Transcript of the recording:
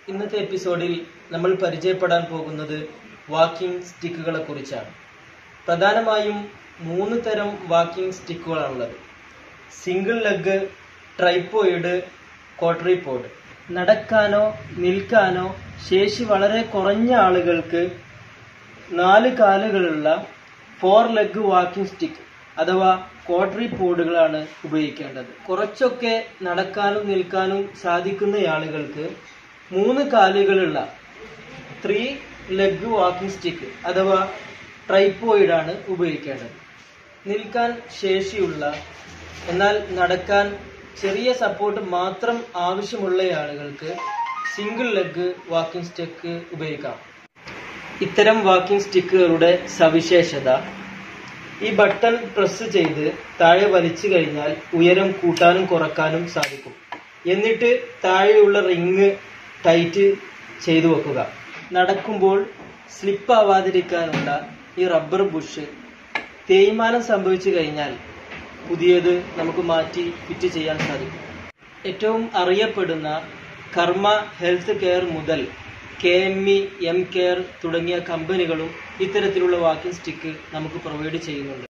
ഇന്നത്തെ എപ്പിസോഡിൽ നമ്മൾ പരിചയപ്പെടാൻ പോകുന്നത് വാക്കിംഗ് സ്റ്റിക്കുകളെ കുറിച്ചാണ് പ്രധാനമായും മൂന്ന് തരം വാക്കിംഗ് സ്റ്റിക്കുകളാണുള്ളത് സിംഗിൾ ലെഗ് ട്രൈപ്പോയിഡ് കോട്ടറിപ്പോഡ് നടക്കാനോ നിൽക്കാനോ ശേഷി വളരെ കുറഞ്ഞ ആളുകൾക്ക് നാല് കാലുകളുള്ള ഫോർ ലെഗ് വാക്കിംഗ് സ്റ്റിക്ക് അഥവാ ക്വാഡ്രി പോഡുകളാണ് ഉപയോഗിക്കേണ്ടത് കുറച്ചൊക്കെ നടക്കാനും നിൽക്കാനും സാധിക്കുന്ന ആളുകൾക്ക് മൂന്ന് കാലുകളുള്ള ത്രീ ലെഗ് വാക്കിംഗ് സ്റ്റിക്ക് അഥവാ ട്രൈപ്പോയിഡ് ആണ് ഉപയോഗിക്കേണ്ടത് നിൽക്കാൻ ശേഷിയുള്ള എന്നാൽ നടക്കാൻ ചെറിയ സപ്പോർട്ട് മാത്രം ആവശ്യമുള്ള ആളുകൾക്ക് സിംഗിൾ ലെഗ് വാക്കിംഗ് സ്റ്റിക്ക് ഉപയോഗിക്കാം ഇത്തരം വാക്കിംഗ് സ്റ്റിക്കുകളുടെ സവിശേഷത ഈ ബട്ടൺ പ്രസ് ചെയ്ത് താഴെ വലിച്ചു കഴിഞ്ഞാൽ ഉയരം കൂട്ടാനും കുറക്കാനും സാധിക്കും എന്നിട്ട് താഴെയുള്ള റിങ് ടൈറ്റ് ചെയ്തു വെക്കുക നടക്കുമ്പോൾ സ്ലിപ്പ് ആവാതിരിക്കാനുള്ള ഈ റബ്ബർ ബുഷ് തേയ്മാനം സംഭവിച്ചു കഴിഞ്ഞാൽ പുതിയത് നമുക്ക് മാറ്റി ഫിറ്റ് ചെയ്യാൻ സാധിക്കും ഏറ്റവും അറിയപ്പെടുന്ന കർമ്മ ഹെൽത്ത് കെയർ മുതൽ K M E M care തുടങ്ങിയ കമ്പനികളും ഇത്തരത്തിലുള്ള വാക്കിംഗ് സ്റ്റിക്ക് നമുക്ക് പ്രൊവൈഡ് ചെയ്യുന്നുണ്ട്